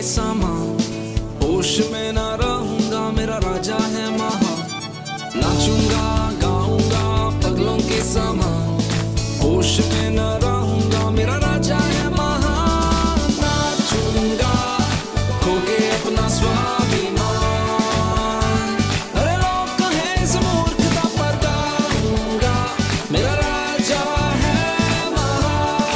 समा होश में ना रहूंगा मेरा राजा है महा नाचूंगा गाऊंगा पगलों के समा होश में न रहूंगा मेरा राजा है महा नाचूंगा खोके अपना स्वाभिमान अरे लोग कहे इस मूर्खता पर गाऊंगा मेरा राजा है महा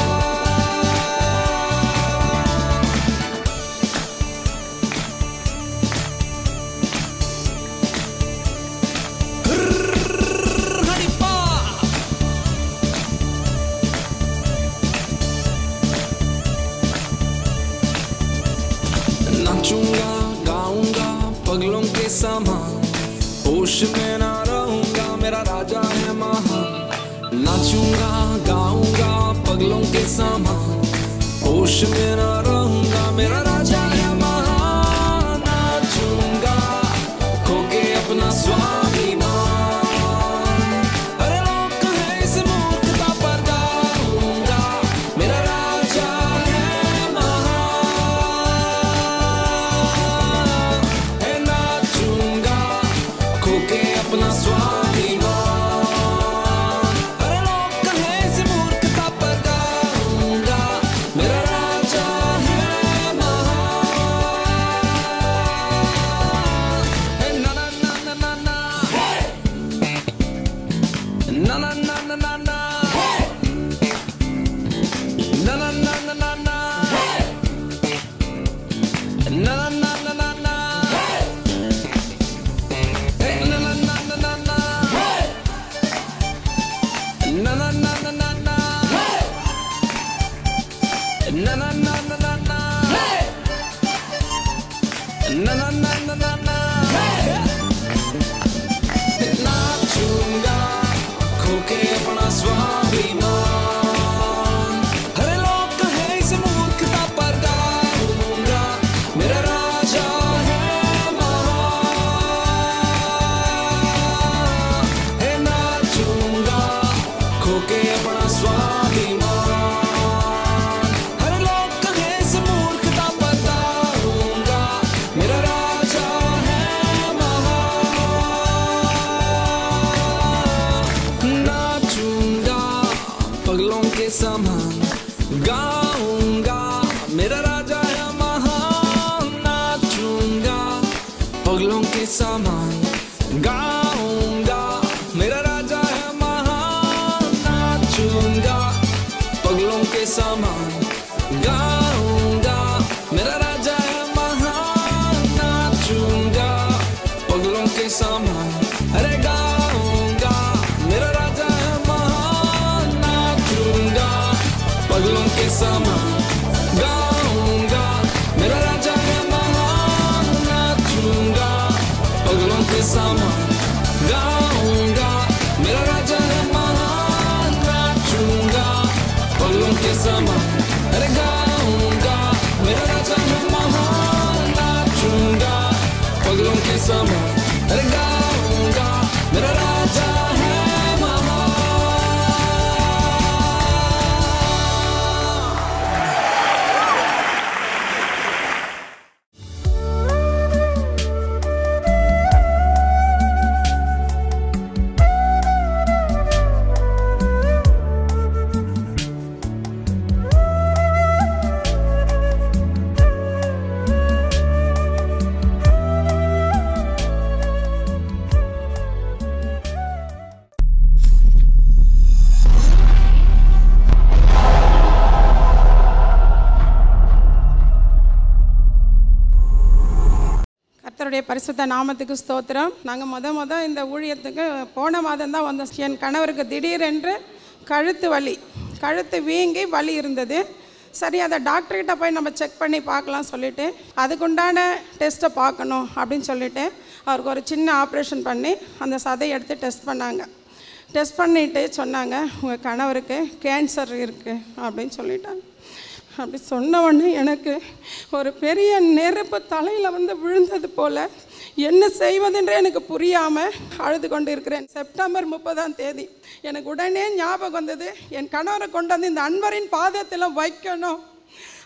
हरिपा नाचूंगा गाऊंगा पगलों के समान होश में ना रहूंगा मेरा राजा है महान नाचूंगा गाऊंगा पगलों के समान होश में ना रहूंगा मेरा राजा है महान नाचूंगा खोके अपना स्वाभिमान अरे लोग कहे इस मूर्खता पर गाऊंगा मेरा राजा है महान है नाचूंगा खोके अपना स्वाभिमान अरे लोग कहे इस मूर्खता पर गाऊंगा मेरा राजा है महान है ना ना ना ना ना ना Na na na na na na. Na na na na na na. Na na na na na na. Hey, na na na na na na. Na na na na na na. Na na na na na na. Na na na na na na. नाचूंगा खोके अपना स्वाभिमान हरे लोग कहे इस मूर्खता पर गाऊंगा मेरा राजा है महान है नाचूंगा खोके अपना स्वाभिमान हरे लोग कहे इस मूर्खता पर गाऊंगा मेरा राजा है महान नाचूंगा पगलों के समान गाऊंगा मेरा राजा है महान नाचूंगा पगलों के समान गाऊंगा मेरा राजा है महान नाचूंगा पगलों के समान गाऊंगा मेरा राजा है महान नाचूंगा पगलों के समान अरे गाऊंगा मेरा राजा है महान नाचूंगा पगलों के समान गाऊंगा मेरा राजा है महान नाचूंगा पगलों के समान गाऊंगा मेरा राजा है महान नाचूंगा पगलों के समान अरे गाऊंगा मेरा राजा है महान नाचूंगा पगलों के समान अरे गाऊंगा मेरा राजा है महान கர்த்தருடைய பரிசுத்த நாமத்துக்கு ஸ்தோத்திரம் நாங்கள் முத முத இந்த ஊழியத்துக்கு போன மாதம் தான் வந்தோம் என் கணவருக்கு திடீரென்று கழுத்து வலி கழுத்து வீங்கி வலி இருந்தது சரி அதை டாக்டர்கிட்ட போய் நம்ம செக் பண்ணி பார்க்கலாம் சொல்லிட்டு அதுக்குண்டான டெஸ்ட்டை பார்க்கணும் அப்படின்னு சொல்லிட்டு அவருக்கு ஒரு சின்ன ஆப்ரேஷன் பண்ணி அந்த சதையை எடுத்து டெஸ்ட் பண்ணாங்க டெஸ்ட் பண்ணிட்டு சொன்னாங்க உங்கள் கணவருக்கு கேன்சர் இருக்குது அப்படின்னு சொல்லிட்டாங்க அப்படி சொன்ன உடனே எனக்கு ஒரு பெரிய நெருப்பு தலையில் வந்து விழுந்தது போல் என்ன செய்வதென்றே எனக்கு புரியாமல் அழுது கொண்டு இருக்கிறேன் செப்டம்பர் முப்பதாம் தேதி எனக்கு உடனே ஞாபகம் வந்தது என் கணவரை கொண்டு வந்து இந்த அன்பரின் பாதத்தில் வைக்கணும்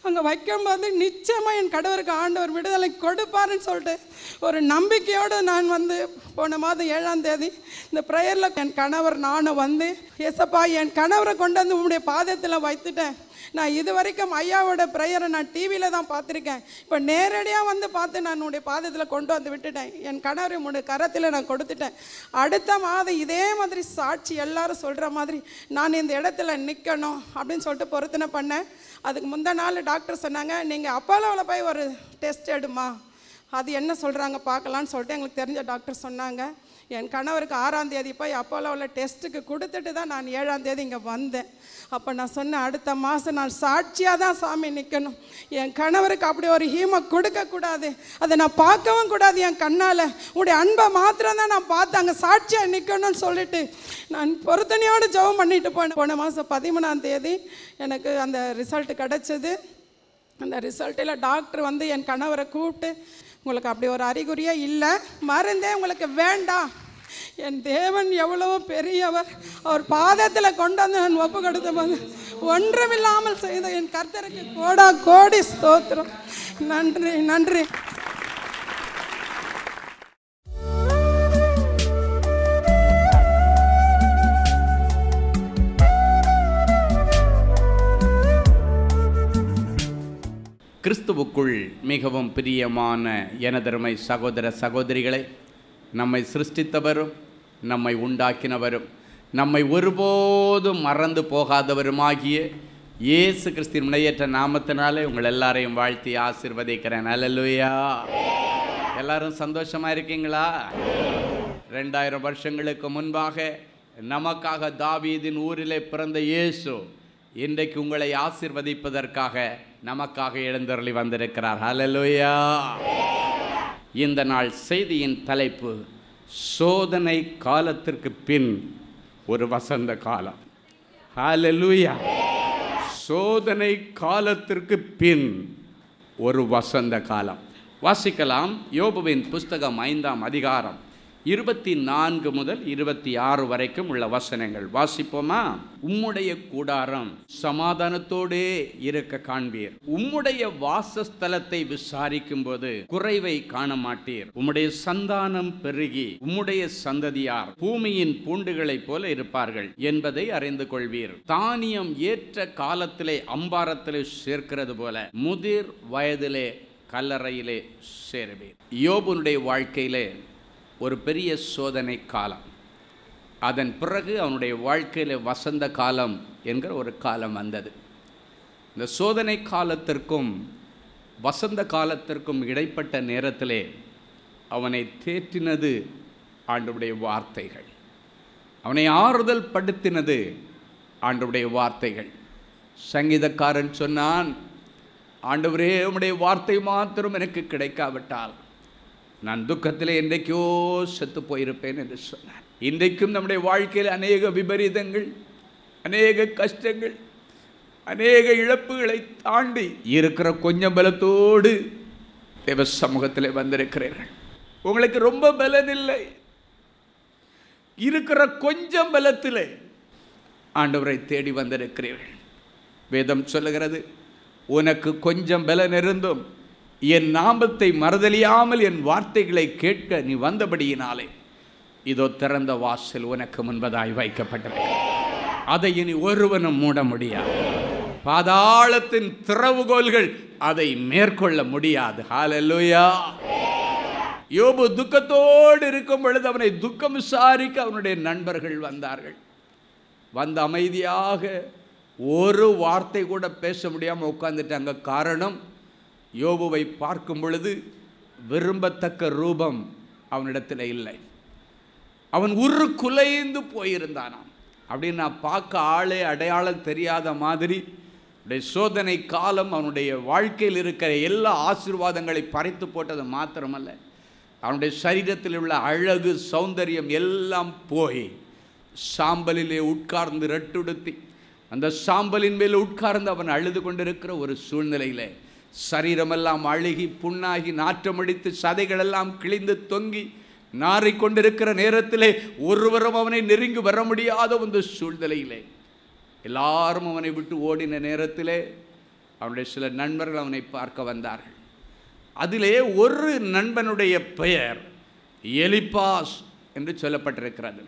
அங்கே வைக்கும்போது நிச்சயமாக என் கடவுளுக்கு ஆண்டவர் விடுதலை கொடுப்பாருன்னு சொல்லிட்டு ஒரு நம்பிக்கையோடு நான் வந்து போன மாதம் ஏழாம் தேதி இந்த ப்ரேயரில் என் கணவர் நானும் வந்து ஏசப்பா என் கணவரை கொண்டு வந்து உங்களுடைய பாதத்தில் வைத்துட்டேன் நான் இது வரைக்கும் ஐயாவோட ப்ரேயரை நான் டிவியில் தான் பார்த்துருக்கேன் இப்போ நேரடியாக வந்து பார்த்து நான் உன்னுடைய பாதத்தில் கொண்டு வந்து விட்டுட்டேன் என் கணவரை உன்னுடைய கரத்தில் நான் கொடுத்துட்டேன் அடுத்த மாதம் இதே மாதிரி சாட்சி எல்லாரும் சொல்கிற மாதிரி நான் இந்த இடத்துல நிற்கணும் அப்படின்னு சொல்லிட்டு பொருத்தனை பண்ணேன் அதுக்கு முந்தா நாள் டாக்டர் சொன்னாங்க நீங்கள் அப்போலோவில் போய் ஒரு டெஸ்ட் எடுமா அது என்ன சொல்கிறாங்க பார்க்கலான்னு சொல்லிட்டு எங்களுக்கு தெரிஞ்ச டாக்டர் சொன்னாங்க என் கணவருக்கு ஆறாம் தேதி போய் அப்போலோவில் டெஸ்ட்டுக்கு கொடுத்துட்டு தான் நான் ஏழாம் தேதி இங்கே வந்தேன் அப்போ நான் சொன்னேன் அடுத்த மாதம் நான் சாட்சியாக தான் சாமி நிற்கணும் என் கணவருக்கு அப்படி ஒரு ஹீமை கொடுக்கக்கூடாது அதை நான் பார்க்கவும் கூடாது என் கண்ணால் உடைய அன்பை மாத்திரம் தான் நான் பார்த்து அங்கே சாட்சியாக நிற்கணும்னு சொல்லிட்டு நான் பொருத்தனையோடு ஜெபம் பண்ணிட்டு போனேன் போன மாதம் பதிமூணாம் தேதி எனக்கு அந்த ரிசல்ட் கிடச்சிது அந்த ரிசல்ட்டில் டாக்டர் வந்து என் கணவரை கூப்பிட்டு உங்களுக்கு அப்படி ஒரு அறிகுறியே இல்லை மருந்தே உங்களுக்கு வேண்டாம் என் தேவன் எவ்வளவோ பெரியவர் அவர் பாதத்தில் கொண்டு வந்து நான் ஒப்பு கொடுத்த போது ஒன்றுமில்லாமல் செய்த என் கர்த்தருக்கு கோடா கோடி ஸ்தோத்திரம் நன்றி நன்றி கிறிஸ்துவுக்குள் மிகவும் பிரியமான எனதருமை சகோதர சகோதரிகளை நம்மை சிருஷ்டித்தவரும் நம்மை உண்டாக்கினவரும் நம்மை ஒருபோதும் மறந்து போகாதவருமாகிய இயேசு கிறிஸ்தின் முனையற்ற நாமத்தினாலே உங்கள் எல்லாரையும் வாழ்த்தி ஆசிர்வதிக்கிறேன் அல்லேலூயா எல்லாரும் சந்தோஷமா இருக்கீங்களா ரெண்டாயிரம் வருஷங்களுக்கு முன்பாக நமக்காக தாவீதின் ஊரிலே பிறந்த இயேசு இன்றைக்கு உங்களை ஆசிர்வதிப்பதற்காக நமக்காக எழுந்தருளி வந்திருக்கிறார் ஹalleluya இந்த நாள் செய்தியின் தலைப்பு சோதனை காலத்திற்கு பின் ஒரு வசந்த காலம் ஹalleluya சோதனை காலத்திற்கு பின் ஒரு வசந்த காலம் வாசிக்கலாம் யோபுவின் புஸ்தகம் ஐந்தாம் அதிகாரம் இருபத்தி நான்கு முதல் இருபத்தி ஆறு வரைக்கும் உள்ள வசனங்கள் வாசிப்போமா உம்முடைய கூடாரம் சமாதானத்தோடே இருக்க காண்பீர் உம்முடைய வாசஸ்தலத்தை விசாரிக்கும் போது குறைவை காண மாட்டீர் உம்முடைய சந்தானம் பெருகி உம்முடைய சந்ததியார் பூமியின் பூண்டுகளைப் போல இருப்பார்கள் என்பதை அறிந்து கொள்வீர் தானியம் ஏற்ற காலத்திலே அம்பாரத்திலே சேர்க்கிறது போல முதிர் வயதிலே கல்லறையிலே சேருவீர் யோபுனுடைய வாழ்க்கையிலே ஒரு பெரிய சோதனை காலம் அதன் பிறகு அவனுடைய வாழ்க்கையில் வசந்த காலம் என்கிற ஒரு காலம் வந்தது இந்த சோதனை காலத்திற்கும் வசந்த காலத்திற்கும் இடைப்பட்ட நேரத்திலே அவனை தேற்றினது ஆண்டுடைய வார்த்தைகள் அவனை ஆறுதல் படுத்தினது ஆண்டுடைய வார்த்தைகள் சங்கீதக்காரன் சொன்னான் ஆண்டவரே உம்முடைய வார்த்தை மாத்திரம் எனக்கு கிடைக்காவிட்டால் நான் துக்கத்தில் என்றைக்கோ செத்து போயிருப்பேன் என்று சொன்னார் இன்றைக்கும் நம்முடைய வாழ்க்கையில் அநேக விபரீதங்கள் அநேக கஷ்டங்கள் அநேக இழப்புகளை தாண்டி இருக்கிற கொஞ்சம் பலத்தோடு தேவ சமூகத்தில் வந்திருக்கிறீர்கள் உங்களுக்கு ரொம்ப பலன் இல்லை இருக்கிற கொஞ்சம் பலத்திலே ஆண்டவரை தேடி வந்திருக்கிறீர்கள் வேதம் சொல்லுகிறது உனக்கு கொஞ்சம் பலன் இருந்தும் என் நாமத்தை மறுதலியாமல் என் வார்த்தைகளை கேட்க நீ வந்தபடியினாலே இதோ திறந்த வாசல் உனக்கு முன்பதாய் வைக்கப்பட்டது அதை இனி ஒருவனும் மூட முடியாது பாதாளத்தின் திறவுகோல்கள் அதை மேற்கொள்ள முடியாது ஹalleluya யோபு துக்கத்தோடு இருக்கும் பொழுது அவனை துக்கம் விசாரிக்க அவனுடைய நண்பர்கள் வந்தார்கள் வந்து அமைதியாக ஒரு வார்த்தை கூட பேச முடியாமல் உட்கார்ந்துட்டாங்க காரணம் யோபுவை பார்க்கும் பொழுது விரும்பத்தக்க ரூபம் அவனிடத்தில் இல்லை அவன் உரு குலைந்து போயிருந்தானாம் அப்படின்னு நான் பார்க்க ஆளே அடையாளம் தெரியாத மாதிரி அவனுடைய சோதனை காலம் அவனுடைய வாழ்க்கையில் இருக்கிற எல்லா ஆசீர்வாதங்களை பறித்து போட்டது மாத்திரமல்ல அவனுடைய சரீரத்தில் உள்ள அழகு சௌந்தரியம் எல்லாம் போய் சாம்பலிலே உட்கார்ந்து ரெட்டுடுத்தி அந்த சாம்பலின் மேல் உட்கார்ந்து அவன் அழுது கொண்டிருக்கிற ஒரு சூழ்நிலையிலே சரீரமெல்லாம் அழுகி புண்ணாகி நாற்றமடித்து சதைகளெல்லாம் கிழிந்து தொங்கி நாறிக்கொண்டிருக்கிற நேரத்திலே ஒருவரும் அவனை நெருங்கி வர முடியாத ஒரு சூழ்நிலையிலே எல்லாரும் அவனை விட்டு ஓடின நேரத்திலே அவனுடைய சில நண்பர்கள் அவனை பார்க்க வந்தார்கள் அதிலே ஒரு நண்பனுடைய பெயர் எலிப்பாஸ் என்று சொல்லப்பட்டிருக்கிறது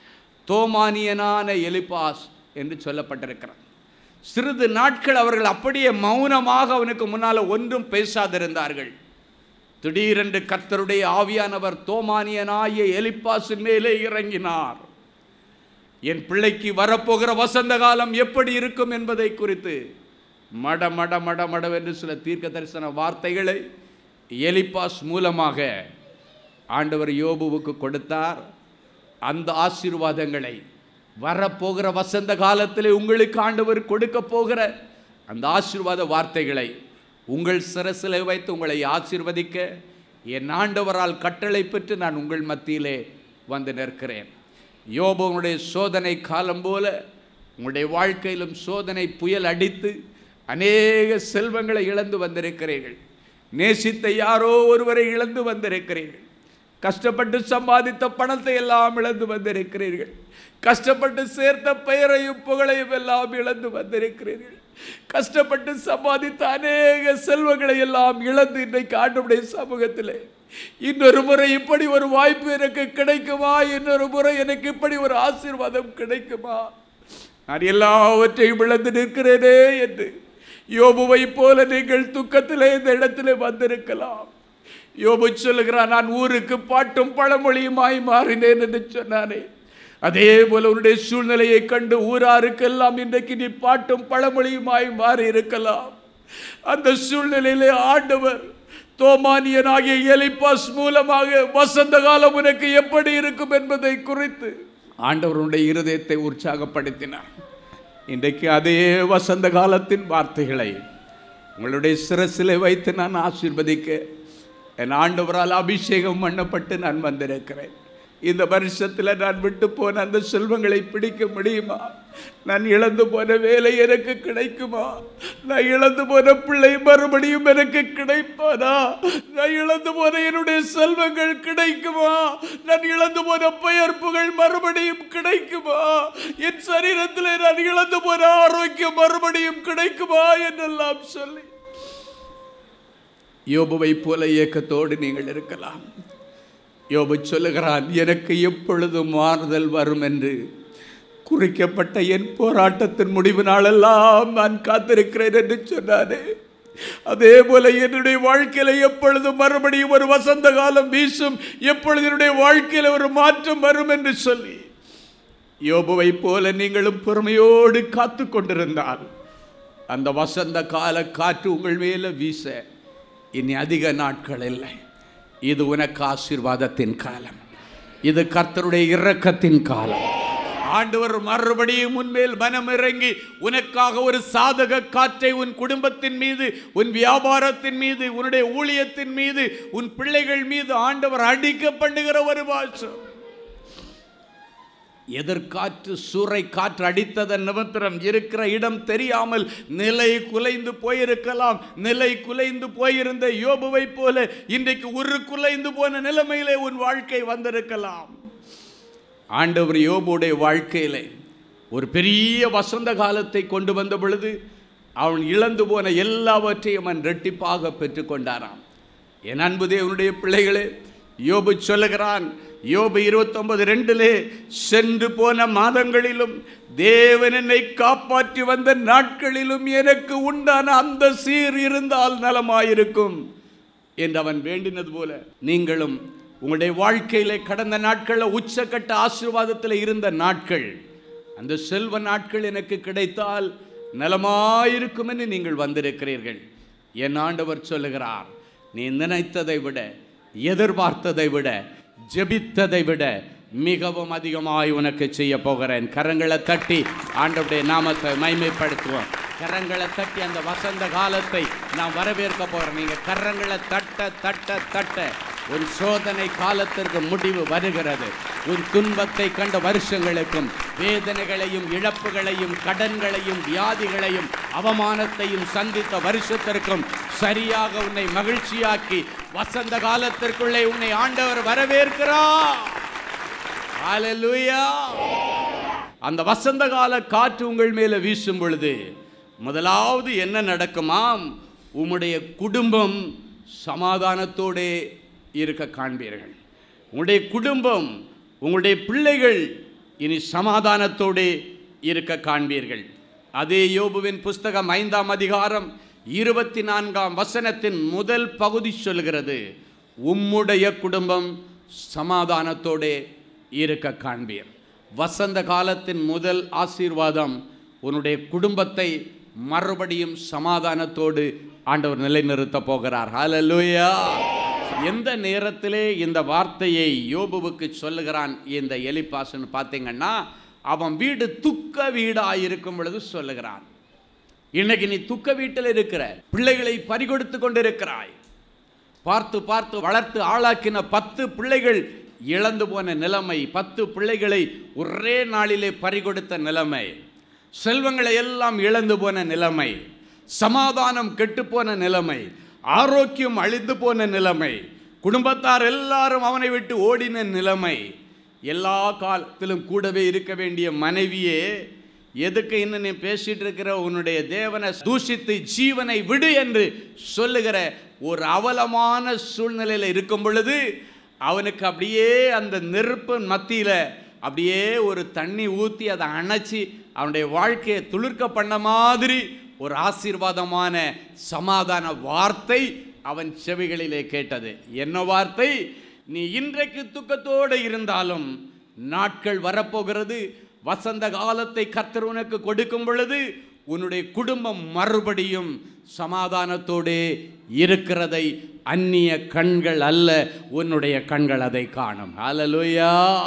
தோமானியனான எலிப்பாஸ் என்று சொல்லப்பட்டிருக்கிறது சிறிது நாட்கள் அவர்கள் அப்படியே மௌனமாக அவனுக்கு முன்னால் ஒன்றும் பேசாதிருந்தார்கள் திடீரென்று கர்த்தருடைய ஆவியானவர் தோமானியனாகிய எலிப்பாசின் மேலே இறங்கினார் என் பிள்ளைக்கு வரப்போகிற வசந்த காலம் எப்படி இருக்கும் என்பதை குறித்து மட மட மட மடவென்று சில தீர்க்க தரிசன வார்த்தைகளை எலிப்பாஸ் மூலமாக ஆண்டவர் யோபுவுக்கு கொடுத்தார் அந்த ஆசீர்வாதங்களை வரப்போகிற வசந்த காலத்தில் உங்களுக்கு ஆண்டவர் கொடுக்க போகிற அந்த ஆசீர்வாத வார்த்தைகளை உங்கள் சிரசில் வைத்து உங்களை ஆசீர்வதிக்க என் ஆண்டவரால் கட்டளை பெற்று நான் உங்கள் மத்தியிலே வந்து நிற்கிறேன் யோபுவனுடைய சோதனை காலம் போல உங்களுடைய வாழ்க்கையிலும் சோதனை புயல் அடித்து அநேக செல்வங்களை இழந்து வந்திருக்கிறீர்கள் நேசித்த யாரோ ஒருவரை இழந்து வந்திருக்கிறீர்கள் கஷ்டப்பட்டு சம்பாதித்த பணத்தை எல்லாம் இழந்து வந்திருக்கிறீர்கள் கஷ்டப்பட்டு சேர்த்த பெயரையும் புகழையும் எல்லாம் இழந்து வந்திருக்கிறீர்கள் கஷ்டப்பட்டு சம்பாதித்த அநேக செல்வங்களை எல்லாம் இழந்து இன்றைக்கு ஆண்டுடைய சமூகத்திலே இன்னொரு முறை இப்படி ஒரு வாய்ப்பு எனக்கு கிடைக்குமா இன்னொரு முறை எனக்கு இப்படி ஒரு ஆசீர்வாதம் கிடைக்குமா நான் எல்லாவற்றையும் இழந்து நிற்கிறேனே என்று யோபுவை போல நீங்கள் துக்கத்திலே இந்த இடத்திலே வந்திருக்கலாம் யோபு சொல்லுகிறான் நான் ஊருக்கு பாட்டும் பழமொழியுமாய் மாறினேன் என்று சொன்னானே அதே போல உன்னுடைய சூழ்நிலையை கண்டு ஊராருக்கெல்லாம் இன்றைக்கு நீ பாட்டும் பழமொழியுமாய் மாறி இருக்கலாம் அந்த சூழ்நிலையிலே ஆண்டவர் தோமானியனாகிய எலிப்பாஸ் மூலமாக வசந்த காலம் உனக்கு எப்படி இருக்கும் என்பதை குறித்து ஆண்டவருடைய இருதயத்தை உற்சாகப்படுத்தினார் இன்றைக்கு அதே வசந்த காலத்தின் வார்த்தைகளை உங்களுடைய சிரசிலே வைத்து நான் ஆசீர்வதிக்க என் ஆண்டவரால் அபிஷேகம் பண்ணப்பட்டு நான் வந்திருக்கிறேன் இந்த வருஷத்தில் நான் விட்டு போன அந்த செல்வங்களை பிடிக்க முடியுமா நான் இழந்து போன வேலை எனக்கு கிடைக்குமா நான் இழந்து போன பிள்ளை மறுபடியும் எனக்கு கிடைப்பானா நான் இழந்து போன என்னுடைய செல்வங்கள் கிடைக்குமா நான் இழந்து போன பெயர் புகழ் மறுபடியும் கிடைக்குமா என் சரீரத்தில் நான் இழந்து போன ஆரோக்கியம் மறுபடியும் கிடைக்குமா என்றெல்லாம் சொல்லி யோபுவை போல இயக்கத்தோடு நீங்கள் இருக்கலாம் யோபு சொல்லுகிறான் எனக்கு எப்பொழுதும் மாறுதல் வரும் என்று குறிக்கப்பட்ட என் போராட்டத்தின் முடிவு நாளெல்லாம் நான் காத்திருக்கிறேன் என்று சொன்னானே அதே போல என்னுடைய வாழ்க்கையில எப்பொழுதும் மறுபடியும் ஒரு வசந்த காலம் வீசும் எப்பொழுது என்னுடைய வாழ்க்கையில ஒரு மாற்றம் வரும் என்று சொல்லி யோபுவை போல நீங்களும் பொறுமையோடு காத்து கொண்டிருந்தால் அந்த வசந்த கால காற்று உங்கள் மேல வீச இனி அதிக நாட்கள் இல்லை இது உனக்கு ஆசீர்வாதத்தின் காலம் இது கர்த்தருடைய இரக்கத்தின் காலம் ஆண்டவர் மறுபடியும் உன்மேல் மனம் இறங்கி உனக்காக ஒரு சாதக காற்றை உன் குடும்பத்தின் மீது உன் வியாபாரத்தின் மீது உன்னுடைய ஊழியத்தின் மீது உன் பிள்ளைகள் மீது ஆண்டவர் அடிக்க பண்ணுகிற ஒரு வாசம் எதிர்காற்று சூறை காற்று அடித்ததன் நிமித்திரம் இருக்கிற இடம் தெரியாமல் நிலை குலைந்து போயிருக்கலாம் நிலை குலைந்து போயிருந்த யோபுவை போல இன்றைக்கு உரு குலைந்து போன நிலைமையிலே உன் வாழ்க்கை வந்திருக்கலாம் ஆண்டவர் யோபுடைய வாழ்க்கையிலே ஒரு பெரிய வசந்த காலத்தை கொண்டு வந்த பொழுது அவன் இழந்து போன எல்லாவற்றையும் அவன் ரெட்டிப்பாக பெற்றுக்கொண்டாராம் என் அன்பு தேவனுடைய பிள்ளைகளே யோபு சொல்லுகிறான் யோபு இருபத்தொன்பது ரெண்டிலே சென்று போன மாதங்களிலும் தேவன் என்னை காப்பாற்றி வந்த நாட்களிலும் எனக்கு உண்டான அந்த சீர் இருந்தால் நலமாயிருக்கும் என்று அவன் வேண்டினது போல நீங்களும் உங்களுடைய வாழ்க்கையிலே கடந்த நாட்களில் உச்சக்கட்ட ஆசீர்வாதத்தில் இருந்த நாட்கள் அந்த செல்வ நாட்கள் எனக்கு கிடைத்தால் நலமாயிருக்கும் என்று நீங்கள் வந்திருக்கிறீர்கள் என் ஆண்டவர் சொல்லுகிறார் நீ நினைத்ததை விட எதிர்பார்த்ததை விட ஜெபித்ததை விட மிகவும் அதிகமாய் உனக்கு செய்ய போகிறேன் கரங்களை தட்டி ஆண்டவருடைய நாமத்தை மைமைப்படுத்துவோம் கரங்களை தட்டி அந்த வசந்த காலத்தை நான் வரவேற்க போகிறேன் நீங்கள் கரங்களை தட்ட தட்ட தட்ட உன் சோதனை காலத்திற்கு முடிவு வருகிறது உன் துன்பத்தை கண்ட வருஷங்களுக்கும் வேதனைகளையும் இழப்புகளையும் கடன்களையும் வியாதிகளையும் அவமானத்தையும் சந்தித்த வருஷத்திற்கும் சரியாக உன்னை மகிழ்ச்சியாக்கி வசந்த காலத்திற்குள்ளே உன்னை ஆண்டவர் வரவேற்கிறார் ஹalleluya அந்த வசந்த கால காற்று உங்கள் மேலே வீசும் பொழுது முதலாவது என்ன நடக்குமாம் உம்முடைய குடும்பம் சமாதானத்தோடே இருக்க காண்பீர்கள் உங்களுடைய குடும்பம் உங்களுடைய பிள்ளைகள் இனி சமாதானத்தோடே இருக்க காண்பீர்கள் அதே யோபுவின் புஸ்தகம் ஐந்தாம் அதிகாரம் இருபத்தி நான்காம் வசனத்தின் முதல் பகுதி சொல்கிறது உம்முடைய குடும்பம் சமாதானத்தோடே இருக்க காண்பீர் வசந்த காலத்தின் முதல் ஆசீர்வாதம் உன்னுடைய குடும்பத்தை மறுபடியும் சமாதானத்தோடு ஆண்டவர் நிலைநிறுத்த போகிறார் ஹalleluya எந்த நேரத்திலே இந்த வார்த்தையை யோபுவுக்கு சொல்லுகிறான் இந்த எலிப்பாசன் பார்த்தீங்கன்னா அவன் வீடு துக்க வீடாக இருக்கும் பொழுது சொல்லுகிறான் இன்னைக்கு நீ துக்க வீட்டில் இருக்கிற பிள்ளைகளை பறிகொடுத்து கொண்டிருக்கிறாய் பார்த்து பார்த்து வளர்த்து ஆளாக்கின பத்து பிள்ளைகள் இழந்து போன நிலைமை பத்து பிள்ளைகளை ஒரே நாளிலே பறிகொடுத்த நிலைமை செல்வங்களை எல்லாம் இழந்து போன நிலைமை சமாதானம் கெட்டுப்போன நிலைமை ஆரோக்கியம் அழிந்து போன நிலைமை குடும்பத்தார் எல்லாரும் அவனை விட்டு ஓடின நிலைமை எல்லா காலத்திலும் கூடவே இருக்க வேண்டிய மனைவியே எதுக்கு இன்னும் நீ பேசிட்டு இருக்கிற உன்னுடைய தேவனை தூஷித்து ஜீவனை விடு என்று சொல்லுகிற ஒரு அவலமான சூழ்நிலையில் இருக்கும் பொழுது அவனுக்கு அப்படியே அந்த நெருப்பு மத்தியில் அப்படியே ஒரு தண்ணி ஊற்றி அதை அணைச்சி அவனுடைய வாழ்க்கையை துளிர்க்க பண்ண மாதிரி ஒரு ஆசீர்வாதமான சமாதான வார்த்தை அவன் செவிகளிலே கேட்டது என்ன வார்த்தை நீ இன்றைக்கு துக்கத்தோடு இருந்தாலும் நாட்கள் வரப்போகிறது வசந்த காலத்தை கர்த்தர் உனக்கு கொடுக்கும் பொழுது உன்னுடைய குடும்பம் மறுபடியும் சமாதானத்தோடு இருக்கிறதை அந்நிய கண்கள் அல்ல உன்னுடைய கண்கள் அதை காணும் ஹalleluya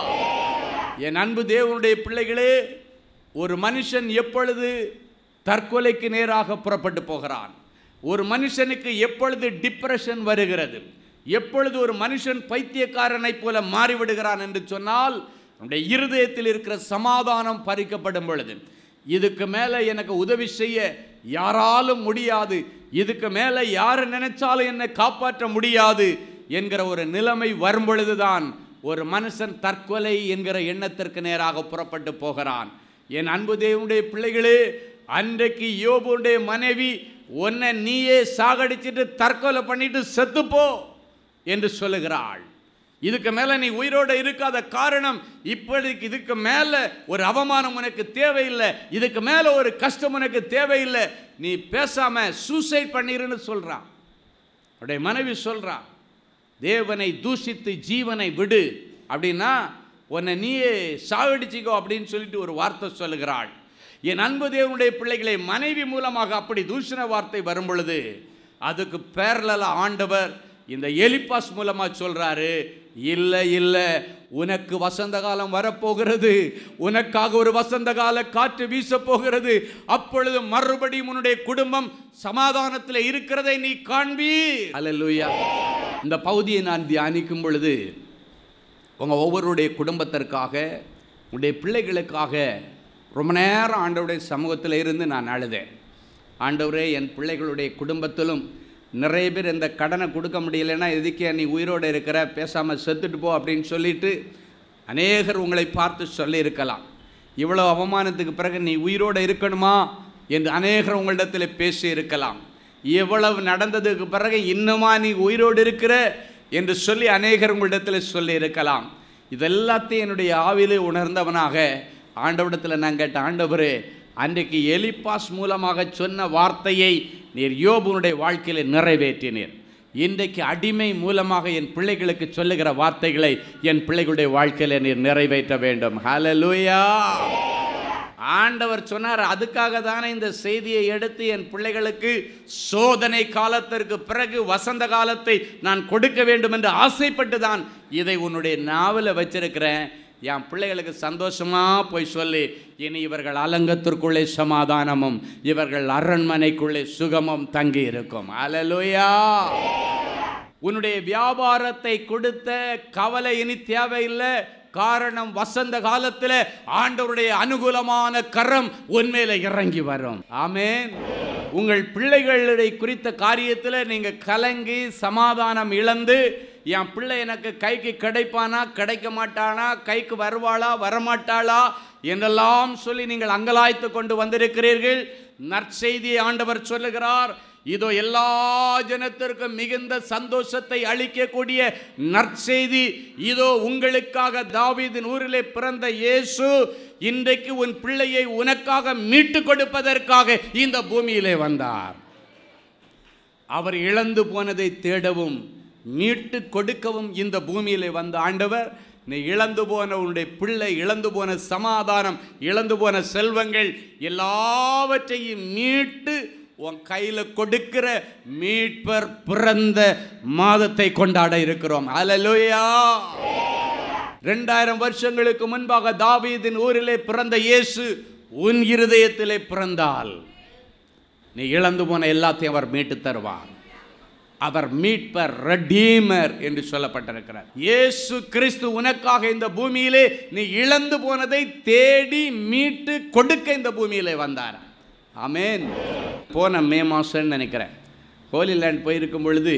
என் அன்பு தேவனுடைய பிள்ளைகளே ஒரு மனுஷன் எப்பொழுது தற்கொலைக்கு நேராக புறப்பட்டு போகிறான் ஒரு மனுஷனுக்கு எப்பொழுது டிப்ரெஷன் வருகிறது எப்பொழுது ஒரு மனுஷன் பைத்தியக்காரனைப் போல மாறிவிடுகிறான் என்று சொன்னால் நம்முடைய இருதயத்தில் இருக்கிற சமாதானம் பறிக்கப்படும் பொழுது இதுக்கு மேலே எனக்கு உதவி செய்ய யாராலும் முடியாது இதுக்கு மேலே யார் நினைச்சாலும் என்னை காப்பாற்ற முடியாது என்கிற ஒரு நிலைமை வரும் பொழுதுதான் ஒரு மனுஷன் தற்கொலை என்கிற எண்ணத்திற்கு நேராக புறப்பட்டு போகிறான் என் அன்பு தேவனுடைய பிள்ளைகளே அன்றைக்கு யோபுடைய மனைவி உன்னை நீயே சாகடிச்சிட்டு தற்கொலை பண்ணிட்டு செத்துப்போ என்று சொல்லுகிறாள் இதுக்கு மேலே நீ உயிரோடு இருக்காத காரணம் இப்படிக்கு இதுக்கு மேலே ஒரு அவமானம் உனக்கு தேவையில்லை இதுக்கு மேலே ஒரு கஷ்டம் உனக்கு தேவையில்லை நீ பேசாம சூசைட் பண்ணிருன்னு சொல்றான் அவருடைய மனைவி சொல்றா தேவனை தூஷித்து ஜீவனை விடு அப்படின்னா உன்னை நீயே சாகடிச்சிக்கோ அப்படின்னு சொல்லிட்டு ஒரு வார்த்தை சொல்லுகிறாள் என் அன்பு தேவனுடைய பிள்ளைகளை மனைவி மூலமாக அப்படி தூஷண வார்த்தை வரும் பொழுது அதுக்கு பேரல ஆண்டவர் இந்த எலிப்பாஸ் மூலமாக சொல்றாரு இல்லை இல்லை உனக்கு வசந்த காலம் வரப்போகிறது உனக்காக ஒரு வசந்த கால காற்று வீச போகிறது அப்பொழுது மறுபடியும் உன்னுடைய குடும்பம் சமாதானத்தில் இருக்கிறதை நீ காண்பி அல்லேலூயா இந்த பகுதியை நான் தியானிக்கும் பொழுது உங்கள் ஒவ்வொருடைய குடும்பத்திற்காக உங்களுடைய பிள்ளைகளுக்காக ரொம்ப நேரம் ஆண்டவருடைய சமூகத்தில் இருந்து நான் அழுதேன் ஆண்டவரே என் பிள்ளைகளுடைய குடும்பத்திலும் நிறைய பேர் இந்த கடனை கொடுக்க முடியலைன்னா எதுக்கே நீ உயிரோடு இருக்கிற பேசாமல் செத்துட்டு போ அப்படின்னு சொல்லிட்டு அநேகர் உங்களை பார்த்து சொல்லியிருக்கலாம் இவ்வளோ அவமானத்துக்கு பிறகு நீ உயிரோடு இருக்கணுமா என்று அநேகர் உங்களிடத்தில் பேசி இருக்கலாம் இவ்வளவு நடந்ததுக்கு பிறகு இன்னுமா நீ உயிரோடு இருக்கிற என்று சொல்லி அநேகர் உங்களிடத்தில் சொல்லி இருக்கலாம் இதெல்லாத்தையும் என்னுடைய ஆவிலே உணர்ந்தவனாக ஆண்டவரிடத்தில் நான் கேட்ட ஆண்டவரே அன்றைக்கு எலிப்பாஸ் மூலமாக சொன்ன வார்த்தையை நீர் யோபுனுடைய வாழ்க்கையில் நிறைவேற்றினீர் இன்றைக்கு அடிமை மூலமாக என் பிள்ளைகளுக்கு சொல்லுகிற வார்த்தைகளை என் பிள்ளைகளுடைய வாழ்க்கையில் நீர் நிறைவேற்ற வேண்டும் ஹalleluya ஆண்டவர் சொன்னார் அதுக்காக தானே இந்த செய்தியை எடுத்து என் பிள்ளைகளுக்கு சோதனை காலத்திற்கு பிறகு வசந்த காலத்தை நான் கொடுக்க வேண்டும் என்று ஆசைப்பட்டு தான் இதை உன்னுடைய நாவல வச்சிருக்கிறேன் என் பிள்ளைகளுக்கு சந்தோஷமா போய் சொல்லி இனி இவர்கள் அலங்கத்திற்குள்ளே சமாதானமும் இவர்கள் அரண்மனைக்குள்ளே சுகமும் தங்கி இருக்கும் அலலுயா உன்னுடைய வியாபாரத்தை கொடுத்த கவலை இனி தேவையில்லை காரணம் வசந்த காலத்தில் ஆண்டவருடைய அனுகூலமான கரம் உன்மேல இறங்கி வரும் ஆமென் உங்கள் பிள்ளைகளுடைய குறித்த காரியத்தில் நீங்க கலங்கி சமாதானம் இழந்து என் பிள்ளை எனக்கு கைக்கு கிடைப்பானா கிடைக்க மாட்டானா கைக்கு வருவாளா வரமாட்டாளா என்றெல்லாம் சொல்லி நீங்கள் அங்கலாய்த்து கொண்டு வந்திருக்கிறீர்கள் நற்செய்தியை ஆண்டவர் சொல்லுகிறார் இதோ எல்லா ஜனத்திற்கும் மிகுந்த சந்தோஷத்தை அளிக்கக்கூடிய நற்செய்தி இதோ உங்களுக்காக தாவீதின் ஊரிலே பிறந்த இயேசு இன்றைக்கு உன் பிள்ளையை உனக்காக மீட்டு கொடுப்பதற்காக இந்த பூமியிலே வந்தார் அவர் இழந்து போனதை தேடவும் மீட்டு கொடுக்கவும் இந்த பூமியிலே வந்த ஆண்டவர் நீ இழந்து போன உன்னுடைய பிள்ளை இழந்து போன சமாதானம் இழந்து போன செல்வங்கள் எல்லாவற்றையும் மீட்டு உன் கையில் கொடுக்கிற மீட்பர் பிறந்த மாதத்தை கொண்டாட இருக்கிறோம் அலலுயா ரெண்டாயிரம் வருஷங்களுக்கு முன்பாக தாவீதின் ஊரிலே பிறந்த இயேசு உன் இருதயத்திலே பிறந்தால் நீ இழந்து போன எல்லாத்தையும் அவர் மீட்டு தருவார் அவர் மீட்பர் ரெடீமர் என்று சொல்லப்பட்டிருக்கிறார் இயேசு கிறிஸ்து உனக்காக இந்த பூமியிலே நீ இழந்து போனதை தேடி மீட்டு கொடுக்க இந்த பூமியிலே வந்தார் ஆமென் போன மே மாதம்னு நினைக்கிறேன் ஹோலி லேண்ட் போயிருக்கும் பொழுது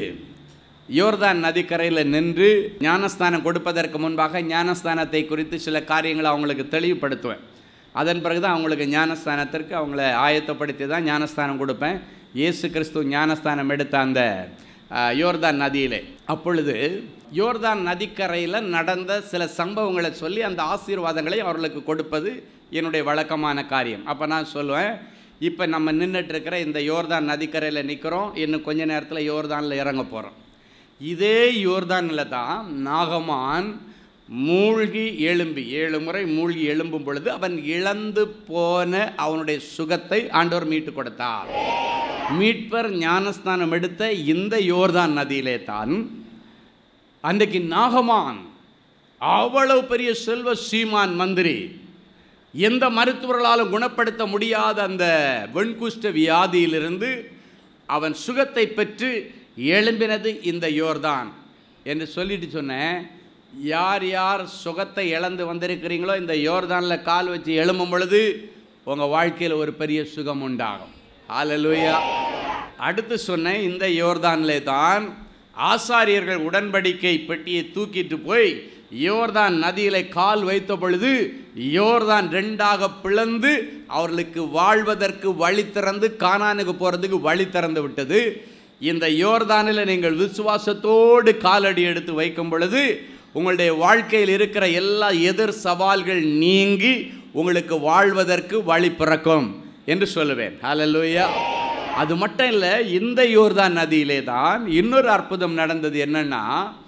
யோர்தான் நதிக்கரையில் நின்று ஞானஸ்தானம் கொடுப்பதற்கு முன்பாக ஞானஸ்தானத்தை குறித்து சில காரியங்களை அவங்களுக்கு தெளிவுபடுத்துவேன் அதன் பிறகு தான் அவங்களுக்கு ஞானஸ்தானத்திற்கு அவங்கள ஆயத்தப்படுத்தி தான் ஞானஸ்தானம் கொடுப்பேன் இயேசு கிறிஸ்து ஞானஸ்தானம் எடுத்த அந்த அஹ், யோர்தான் நதியிலே அப்பொழுது யோர்தான் நதிக்கரையில் நடந்த சில சம்பவங்களை சொல்லி அந்த ஆசீர்வாதங்களை அவர்களுக்கு கொடுப்பது என்னுடைய வழக்கமான காரியம் அப்போ நான் சொல்லுவேன் இப்போ நம்ம நின்றுட்டு இருக்கிற இந்த யோர்தான் நதிக்கரையில் நிற்கிறோம் இன்னும் கொஞ்ச நேரத்தில் யோர்தானில் இறங்க போகிறோம் இதே யோர்தானில் தான் நாகமான் மூழ்கி எழும்பி ஏழு முறை மூழ்கி எழும்பும் பொழுது அவன் இழந்து போன அவனுடைய சுகத்தை ஆண்டவர் மீட்டு கொடுத்தார் மீட்பர் ஞானஸ்தானம் எடுத்த இந்த யோர்தான் நதியிலே தான் அன்றைக்கு நாகமான் அவ்வளவு பெரிய செல்வ சீமான் மந்திரி எந்த மருத்துவர்களாலும் குணப்படுத்த முடியாத அந்த வெண்குஷ்ட வியாதியிலிருந்து அவன் சுகத்தை பெற்று எழும்பினது இந்த யோர்தான் என்று சொல்லிட்டு சொன்னேன் யார் யார் சுகத்தை இழந்து வந்திருக்கிறீங்களோ இந்த யோர்தானில் கால் வச்சு எழும்பும் பொழுது உங்கள் வாழ்க்கையில் ஒரு பெரிய சுகம் உண்டாகும் ஹalleluya அடுத்து சொன்னேன் இந்த யோர்தானிலே தான் ஆசாரியர்கள் உடன்படிக்கை பெட்டியை தூக்கிட்டு போய் யோர்தான் நதியிலே கால் வைத்த பொழுது யோர்தான் ரெண்டாக பிளந்து அவர்களுக்கு வாழ்வதற்கு வழி திறந்து கானானுக்கு போகிறதுக்கு வழி திறந்து விட்டது இந்த யோர்தானில் நீங்கள் விசுவாசத்தோடு காலடி எடுத்து வைக்கும் பொழுது உங்களுடைய வாழ்க்கையில் இருக்கிற எல்லா எதிர் சவால்கள் நீங்கி உங்களுக்கு வாழ்வதற்கு வழி பிறக்கும் என்று சொல்லுவேன் ஹalleluya அது மட்டும் இல்லை இந்த யோர்தான் நதியிலே தான் இன்னொரு அற்புதம் நடந்தது என்னன்னா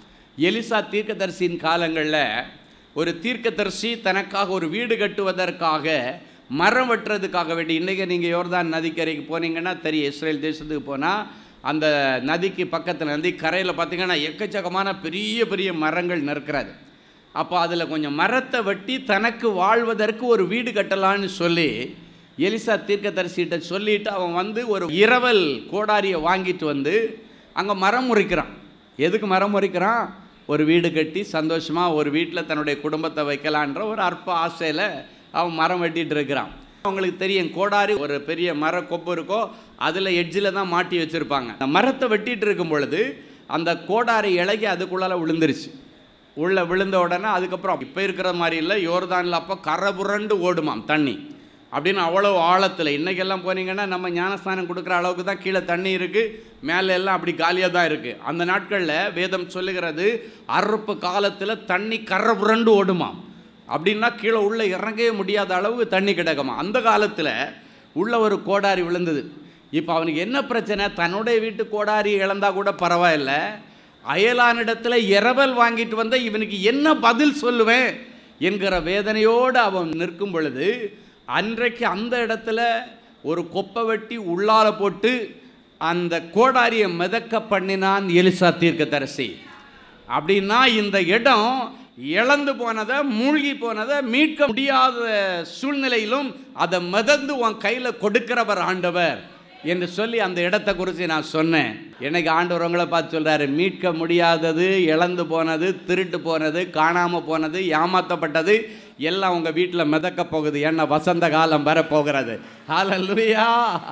எலிசா தீர்க்கதரிசியின் காலங்களில் ஒரு தீர்க்கதரிசி தனக்காக ஒரு வீடு கட்டுவதற்காக மரம் வெட்டுறதுக்காக வேண்டி இன்றைக்கி நீங்கள் யோர்தான் நதிக்கரைக்கு போனீங்கன்னா தெரியும் இஸ்ரேல் தேசத்துக்கு போனால் அந்த நதிக்கு பக்கத்தில் நதி கரையில் பார்த்தீங்கன்னா எக்கச்சக்கமான பெரிய பெரிய மரங்கள் நிற்கிறது அப்போ அதில் கொஞ்சம் மரத்தை வெட்டி தனக்கு வாழ்வதற்கு ஒரு வீடு கட்டலான்னு சொல்லி எலிசா தீர்க்கதரிசிகிட்ட சொல்லிட்டு அவன் வந்து ஒரு இரவல் கோடாரியை வாங்கிட்டு வந்து அங்கே மரம் முறிக்கிறான் எதுக்கு மரம் முறிக்கிறான் ஒரு வீடு கட்டி சந்தோஷமாக ஒரு வீட்டில் தன்னுடைய குடும்பத்தை வைக்கலான்ற ஒரு அற்ப ஆசையில் அவன் மரம் வெட்டிட்டு இருக்கிறான் அவங்களுக்கு தெரியும் கோடாரி ஒரு பெரிய மர கொப்பு இருக்கோ அதில் எட்ஜில் தான் மாட்டி வச்சுருப்பாங்க அந்த மரத்தை வெட்டிட்டு இருக்கும் பொழுது அந்த கோடாரி இலகி அதுக்குள்ளால விழுந்துருச்சு உள்ளே விழுந்த உடனே அதுக்கப்புறம் இப்போ இருக்கிற மாதிரி இல்லை யோர்தானில் அப்போ கரை புரண்டு ஓடுமாம் தண்ணி அப்படின்னு அவ்வளோ ஆழத்தில் இன்றைக்கெல்லாம் போனீங்கன்னா நம்ம ஞானஸ்தானம் கொடுக்குற அளவுக்கு தான் கீழே தண்ணி இருக்குது மேலே எல்லாம் அப்படி காலியாக தான் இருக்குது அந்த நாட்களில் வேதம் சொல்லுகிறது அறுப்பு காலத்தில் தண்ணி கரை புரண்டு ஓடுமாம் அப்படின்னா கீழே உள்ளே இறங்கவே முடியாத அளவுக்கு தண்ணி கிடக்குமா அந்த காலத்தில் உள்ள ஒரு கோடாரி விழுந்தது இப்போ அவனுக்கு என்ன பிரச்சனை தன்னுடைய வீட்டு கோடாரி இழந்தா கூட பரவாயில்ல அயலானிடத்தில் இரவல் வாங்கிட்டு வந்த இவனுக்கு என்ன பதில் சொல்லுவேன் என்கிற வேதனையோடு அவன் நிற்கும் பொழுது அன்றைக்கு அந்த இடத்துல ஒரு கொப்பை வெட்டி உள்ளால போட்டு அந்த கோடாரியை மிதக்க பண்ணினான் எலிசா தீர்க்கதரிசி அப்படின்னா இந்த இடம் இழந்து போனதை மூழ்கி போனதை மீட்க முடியாத சூழ்நிலையிலும் அதை மிதந்து உன் கையில் கொடுக்கிறவர் ஆண்டவர் என்று சொல்லி அந்த இடத்தை குறித்து நான் சொன்னேன் எனக்கு ஆண்டவர் உங்களை பார்த்து சொல்கிறாரு மீட்க முடியாதது இழந்து போனது திருட்டு போனது காணாமல் போனது ஏமாற்றப்பட்டது எல்லாம் உங்கள் வீட்டில் மிதக்க போகுது ஏன்னா வசந்த காலம் வரப்போகிறது ஹalleluya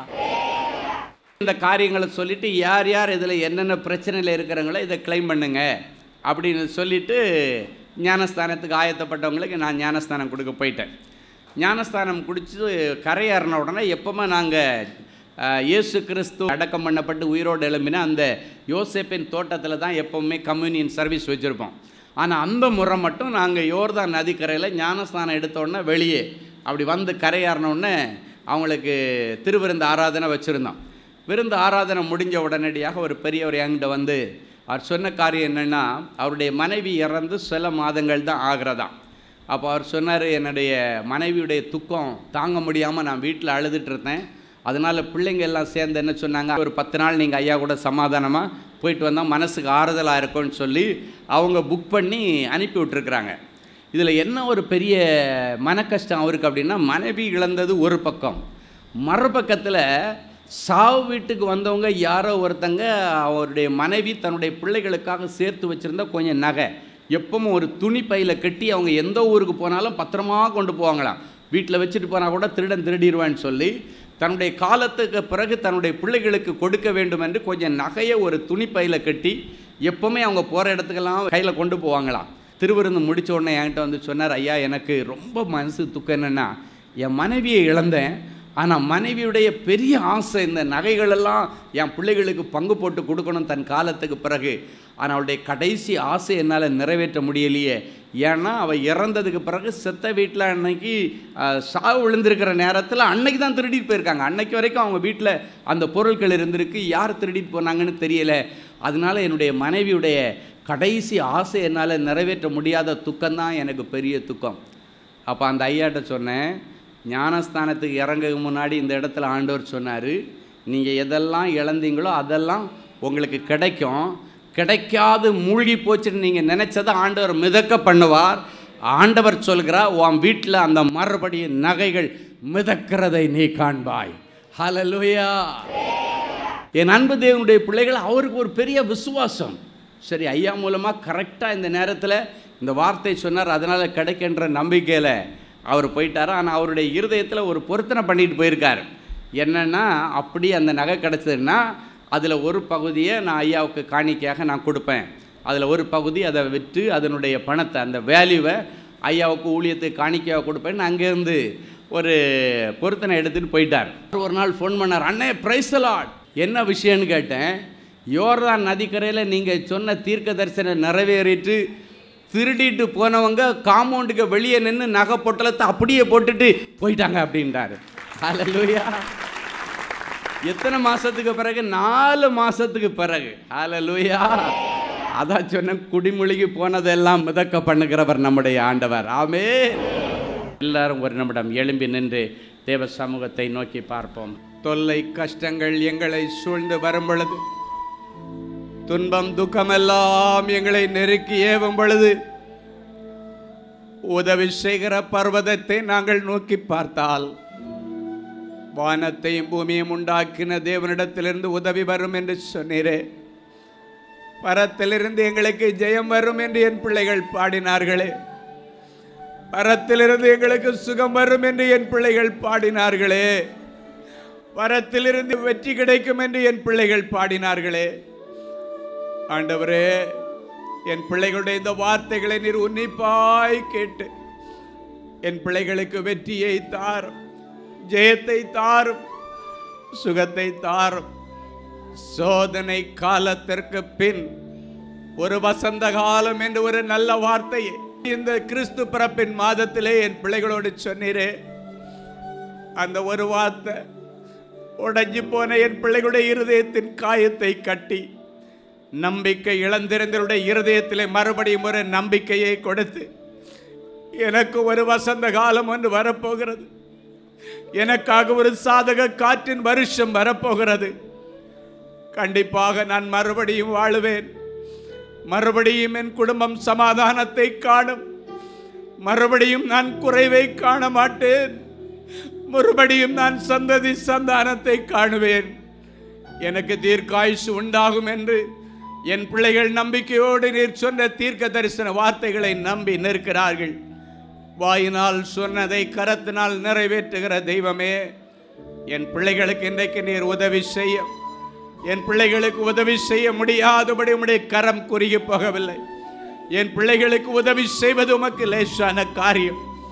இந்த காரியங்களை சொல்லிட்டு யார் யார் இதில் என்னென்ன பிரச்சனையில் இருக்கிறவங்களோ இதை கிளைம் பண்ணுங்க அப்படின்னு சொல்லிட்டு ஞானஸ்தானத்துக்கு ஆயத்தப்பட்டவங்களுக்கு நான் ஞானஸ்தானம் கொடுக்க போயிட்டேன் ஞானஸ்தானம் குடிச்சு கரையேறின உடனே எப்பவுமே நாங்கள் இயேசு கிறிஸ்து அடக்கம் பண்ணப்பட்டு உயிரோடு எழும்பின அந்த யோசேப்பின் தோட்டத்தில் தான் எப்போவுமே கம்யூனியன் சர்வீஸ் வச்சுருப்போம் ஆனால் அந்த முறை மட்டும் நாங்கள் யோர்தான் நதிக்கரையில் ஞானஸ்தானம் எடுத்த உடனே வெளியே அப்படி வந்து கரையேறின உடனே அவங்களுக்கு திருவிருந்து ஆராதனை வச்சுருந்தோம் விருந்து ஆராதனை முடிஞ்ச உடனடியாக ஒரு பெரியவர் என்கிட்ட வந்து அவர் சொன்ன காரியம் என்னென்னா அவருடைய மனைவி இறந்து சில மாதங்கள் தான் ஆகிறதாம் அப்போ அவர் சொன்னார் என்னுடைய மனைவியுடைய துக்கம் தாங்க முடியாமல் நான் வீட்டில் அழுதுட்டு இருந்தேன் அதனால் பிள்ளைங்க எல்லாம் சேர்ந்து என்ன சொன்னாங்க ஒரு பத்து நாள் நீங்கள் ஐயா கூட சமாதானமாக போயிட்டு வந்தால் மனசுக்கு ஆறுதலாக இருக்கும்னு சொல்லி அவங்க புக் பண்ணி அனுப்பி விட்டுருக்குறாங்க இதில் என்ன ஒரு பெரிய மன கஷ்டம் அவருக்கு அப்படின்னா மனைவி இழந்தது ஒரு பக்கம் மறுபக்கத்தில் சாவு வீட்டுக்கு வந்தவங்க யாரோ ஒருத்தங்க அவருடைய மனைவி தன்னுடைய பிள்ளைகளுக்காக சேர்த்து வச்சுருந்த கொஞ்சம் நகை எப்பவும் ஒரு துணி பையில் கட்டி அவங்க எந்த ஊருக்கு போனாலும் பத்திரமா கொண்டு போவாங்களாம் வீட்டில் வச்சுட்டு போனால் கூட திருடன் திருடிடுவான்னு சொல்லி தன்னுடைய காலத்துக்கு பிறகு தன்னுடைய பிள்ளைகளுக்கு கொடுக்க வேண்டும் என்று கொஞ்சம் நகையை ஒரு துணி பையில் கட்டி எப்போவுமே அவங்க போகிற இடத்துக்கெல்லாம் கையில் கொண்டு போவாங்களாம் திருவிருந்து முடிச்ச உடனே என்கிட்ட வந்து சொன்னார் ஐயா எனக்கு ரொம்ப மனசு துக்கம் என்னென்னா என் மனைவியை இழந்தேன் ஆனால் மனைவியுடைய பெரிய ஆசை இந்த நகைகளெல்லாம் என் பிள்ளைகளுக்கு பங்கு போட்டு கொடுக்கணும் தன் காலத்துக்கு பிறகு ஆனால் அவளுடைய கடைசி ஆசை என்னால் நிறைவேற்ற முடியலையே ஏன்னா அவள் இறந்ததுக்கு பிறகு செத்த வீட்டில் அன்னைக்கு அஹ், சாவு விழுந்திருக்கிற நேரத்தில் அன்னைக்கு தான் திருடிட்டு போயிருக்காங்க அன்னைக்கு வரைக்கும் அவங்க வீட்டில் அந்த பொருட்கள் இருந்திருக்கு யார் திருடிட்டு போனாங்கன்னு தெரியல அதனால என்னுடைய மனைவியுடைய கடைசி ஆசை என்னால் நிறைவேற்ற முடியாத துக்கம்தான் எனக்கு பெரிய துக்கம் அப்போ அந்த ஐயாட்ட சொன்னேன் ஞானஸ்தானத்துக்கு இறங்க முன்னாடி இந்த இடத்துல ஆண்டவர் சொன்னார் நீங்கள் எதெல்லாம் இழந்தீங்களோ அதெல்லாம் உங்களுக்கு கிடைக்கும் கிடைக்காது மூழ்கி போச்சுன்னு நீங்கள் நினச்சதை ஆண்டவர் மிதக்க பண்ணுவார் ஆண்டவர் சொல்கிறார் உன் வீட்டில் அந்த மறுபடியும் நகைகள் மிதக்கிறதை நீ காண்பாய் ஹalleluya என் அன்பு தேவனுடைய பிள்ளைகள் அவருக்கு ஒரு பெரிய விசுவாசம் சரி ஐயா மூலமாக கரெக்டாக இந்த நேரத்தில் இந்த வார்த்தை சொன்னார் அதனால் கிடைக்கின்ற நம்பிக்கையில் அவர் போயிட்டார் ஆனால் அவருடைய இருதயத்தில் ஒரு பொருத்தனை பண்ணிட்டு போயிருக்கார் என்னென்னா அப்படி அந்த நகை கிடச்சதுன்னா அதில் ஒரு பகுதியை நான் ஐயாவுக்கு காணிக்கையாக நான் கொடுப்பேன் அதில் ஒரு பகுதி அதை விற்று அதனுடைய பணத்தை அந்த வேல்யூவை ஐயாவுக்கு ஊழியத்துக்கு காணிக்கையாக கொடுப்பேன்னு அங்கேருந்து ஒரு பொருத்தனை எடுத்துகிட்டு போயிட்டார் ஒரு நாள் ஃபோன் பண்ணார் அண்ணே பிரைஸ் லாட் என்ன விஷயம்னு கேட்டேன் யோர்தான் நதிக்கரையில் நீங்கள் சொன்ன தீர்க்க தரிசனம் நிறைவேறிட்டு திருடிட்டு போனவங்க காம்பவுண்டுக்கு வெளியே நின்று நகை பொட்டலத்தை அப்படியே போட்டுட்டு போயிட்டாங்க அப்படின்றாரு ஹalleluya எத்தனை மாசத்துக்கு பிறகு நாலு மாசத்துக்கு பிறகு ஹalleluya அதான் சொன்ன குடிமொழிக்கு போனதெல்லாம் மிதக்க பண்ணுகிறவர் நம்முடைய ஆண்டவர் ஆமே எல்லாரும் ஒரு நிமிடம் எழும்பி நின்று தேவ சமூகத்தை நோக்கி பார்ப்போம் தொல்லை கஷ்டங்கள் எங்களை சூழ்ந்து வரும் பொழுது துன்பம் துக்கமெல்லாம் எங்களை நெருக்கி ஏவும் பொழுது உதவி செய்கிற பர்வதத்தை நாங்கள் நோக்கி பார்த்தால் வானத்தையும் பூமியும் உண்டாக்கின தேவனிடத்திலிருந்து உதவி வரும் என்று சொன்னீரே பரத்திலிருந்து எங்களுக்கு ஜெயம் வரும் என்று என் பிள்ளைகள் பாடினார்களே பரத்திலிருந்து எங்களுக்கு சுகம் வரும் என்று என் பிள்ளைகள் பாடினார்களே பரத்திலிருந்து வெற்றி கிடைக்கும் என்று என் பிள்ளைகள் பாடினார்களே ஆண்டவரே என் பிள்ளைகளுடைய இந்த வார்த்தைகளை நீர் உன்னிப்பாய் கேட்டு என் பிள்ளைகளுக்கு வெற்றியை தாரும் ஜெயத்தை தாரும் சுகத்தை தாரும் சோதனை காலத்திற்கு பின் ஒரு வசந்த காலம் என்று ஒரு நல்ல வார்த்தையை இந்த கிறிஸ்து பிறப்பின் மாதத்திலே என் பிள்ளைகளோடு சொன்னீரே அந்த ஒரு வார்த்தை உடைஞ்சு போன என் பிள்ளைகளுடைய இருதயத்தின் காயத்தை கட்டி நம்பிக்கை இழந்திருந்தவருடைய இருதயத்திலே மறுபடியும் ஒரு நம்பிக்கையை கொடுத்து எனக்கு ஒரு வசந்த காலம் ஒன்று வரப்போகிறது எனக்காக ஒரு சாதக காற்றின் வருஷம் வரப்போகிறது கண்டிப்பாக நான் மறுபடியும் வாழுவேன் மறுபடியும் என் குடும்பம் சமாதானத்தை காணும் மறுபடியும் நான் குறைவை காண மாட்டேன் மறுபடியும் நான் சந்ததி சந்தானத்தை காணுவேன் எனக்கு தீர்க்காயுசு உண்டாகும் என்று என் பிள்ளைகள் நம்பிக்கையோடு நீர் சொன்ன தீர்க்க தரிசன வார்த்தைகளை நம்பி நிற்கிறார்கள் வாயினால் சொன்னதை கரத்தினால் நிறைவேற்றுகிற தெய்வமே என் பிள்ளைகளுக்கு இன்றைக்கு நீர் உதவி செய்ய என் பிள்ளைகளுக்கு உதவி செய்ய முடியாதபடி உம்முடைய கரம் குறுகி போகவில்லை என் பிள்ளைகளுக்கு உதவி செய்வது உமக்கு லேசான காரியம்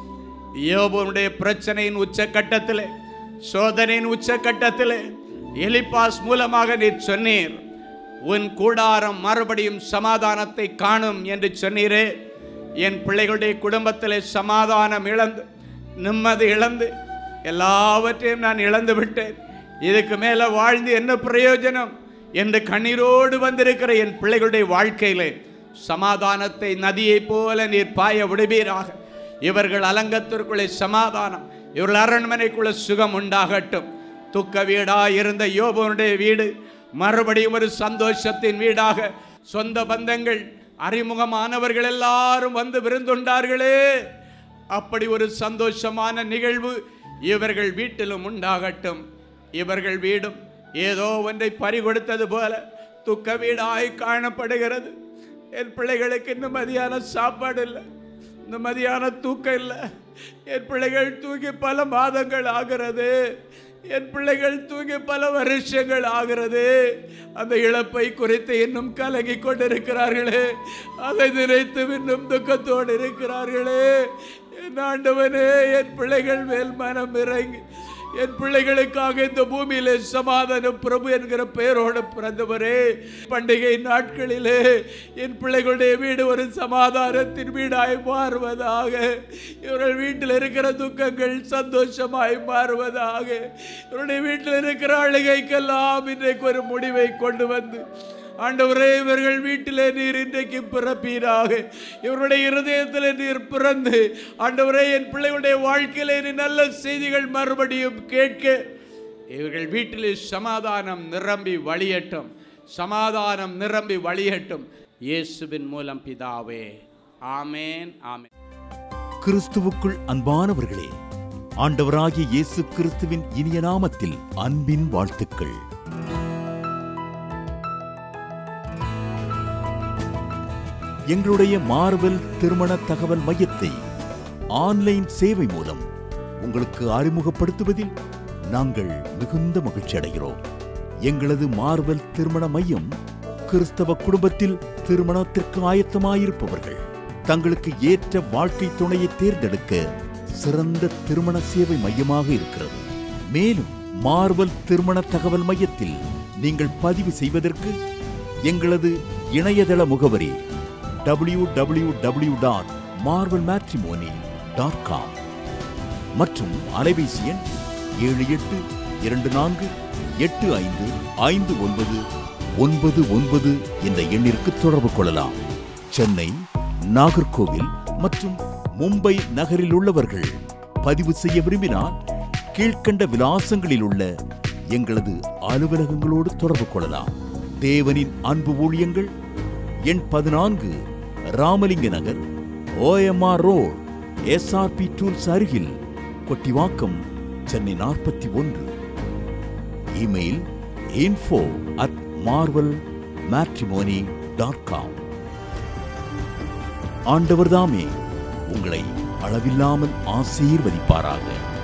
யோபுனுடைய பிரச்சனையின் உச்சக்கட்டத்திலே சோதனையின் உச்சக்கட்டத்திலே எலிப்பாஸ் மூலமாக நீர் சொன்னீர் உன் கூடாரம் மறுபடியும் சமாதானத்தை காணும் என்று சொன்னீரே என் பிள்ளைகளுடைய குடும்பத்திலே சமாதானம் இழந்து நிம்மதி இழந்து எல்லாவற்றையும் நான் இழந்து விட்டேன் இதுக்கு மேலே வாழ்ந்து என்ன பிரயோஜனம் என்று கண்ணீரோடு வந்திருக்கிற என் பிள்ளைகளுடைய வாழ்க்கையிலே சமாதானத்தை நதியைப் போல நீர் பாய விடுவீராக இவர்கள் அலங்கத்திற்குள்ளே சமாதானம் இவர்கள் அரண்மனைக்குள்ள சுகம் உண்டாகட்டும் துக்க வீடா இருந்த யோபனுடைய வீடு மறுபடியும் ஒரு சந்தோஷத்தின் வீடாக சொந்த பந்தங்கள் அறிமுகமானவர்கள் எல்லாரும் வந்து விருந்துண்டார்களே அப்படி ஒரு சந்தோஷமான நிகழ்வு இவர்கள் வீட்டிலும் உண்டாகட்டும் இவர்கள் வீடும் ஏதோ ஒன்றை பறிகொடுத்தது போல துக்க வீடாய் காணப்படுகிறது என் பிள்ளைகளுக்கு இன்னும் மதியான சாப்பாடு இல்லை இந்த மதியான தூக்கம் இல்லை என் பிள்ளைகள் தூங்கி பல மாதங்கள் ஆகிறது என் பிள்ளைகள் தூங்கி பல வருஷங்கள் ஆகிறது அந்த இழப்பை குறித்து இன்னும் கலங்கி கொண்டிருக்கிறார்களே அதை நினைத்து இன்னும் துக்கத்தோடு இருக்கிறார்களே என் ஆண்டவனே என் பிள்ளைகள் மேல் மனம் இறங்கி என் பிள்ளைகளுக்காக இந்த பூமியிலே சமாதான பிரபு என்கிற பெயரோடு பிறந்தவரே பண்டிகை நாட்களிலே என் பிள்ளைகளுடைய வீடு ஒரு சமாதானத்தின் வீடாய் மாறுவதாக இவர்கள் வீட்டில் இருக்கிற துக்கங்கள் சந்தோஷமாய் மாறுவதாக இவருடைய வீட்டில் இருக்கிற அழுகைக்கெல்லாம் இன்றைக்கு ஒரு முடிவை கொண்டு வந்து ஆண்டவரே இவர்கள் வீட்டிலே நீர் இன்றைக்கு பிறப்பீராக இவருடைய இருதயத்தில் நீர் பிறந்து ஆண்டவரே என் பிள்ளைகளுடைய வாழ்க்கையிலே நீ நல்ல செய்திகள் மறுபடியும் கேட்க இவர்கள் வீட்டிலே சமாதானம் நிரம்பி வழியட்டும் சமாதானம் நிரம்பி வழியட்டும் இயேசுவின் மூலம் பிதாவே ஆமேன் ஆமேன் கிறிஸ்துவுக்குள் அன்பானவர்களே ஆண்டவராகிய இயேசு கிறிஸ்துவின் இனிய நாமத்தில் அன்பின் வாழ்த்துக்கள் எங்களுடைய மார்வெல் திருமண தகவல் மையத்தை ஆன்லைன் சேவை மூலம் உங்களுக்கு அறிமுகப்படுத்துவதில் நாங்கள் மிகுந்த மகிழ்ச்சி அடைகிறோம் எங்களது மார்வெல் திருமண மையம் கிறிஸ்தவ குடும்பத்தில் திருமணத்திற்கு ஆயத்தமாயிருப்பவர்கள் தங்களுக்கு ஏற்ற வாழ்க்கை துணையை தேர்ந்தெடுக்க சிறந்த திருமண சேவை மையமாக இருக்கிறது மேலும் மார்வல் திருமண தகவல் மையத்தில் நீங்கள் பதிவு செய்வதற்கு எங்களது இணையதள முகவரி W W W dot Marvel Matrimony dot com மற்றும் அலைபேசி எண் ஏழு எட்டு இரண்டு நான்கு எட்டு ஐந்து ஐந்து ஒன்பது ஒன்பது ஒன்பது என்ற எண்ணிற்கு தொடர்பு கொள்ளலாம் சென்னை நாகர்கோவில் மற்றும் மும்பை நகரில் உள்ளவர்கள் பதிவு செய்ய விரும்பினால் கீழ்க்கண்ட விலாசங்களில் உள்ள எங்களது அலுவலகங்களோடு தொடர்பு கொள்ளலாம் தேவனின் அன்பு ஊழியங்கள் எண் பதினான்கு Ramalinga Nagar OMR road SRP tools அருகில் கொட்டிவாக்கம் சென்னை நாற்பத்தி ஒன்று email info at Marvel Matrimony dot com ஆண்டவர்தாமே உங்களை அளவில்லாமல் ஆசீர்வதிப்பாராக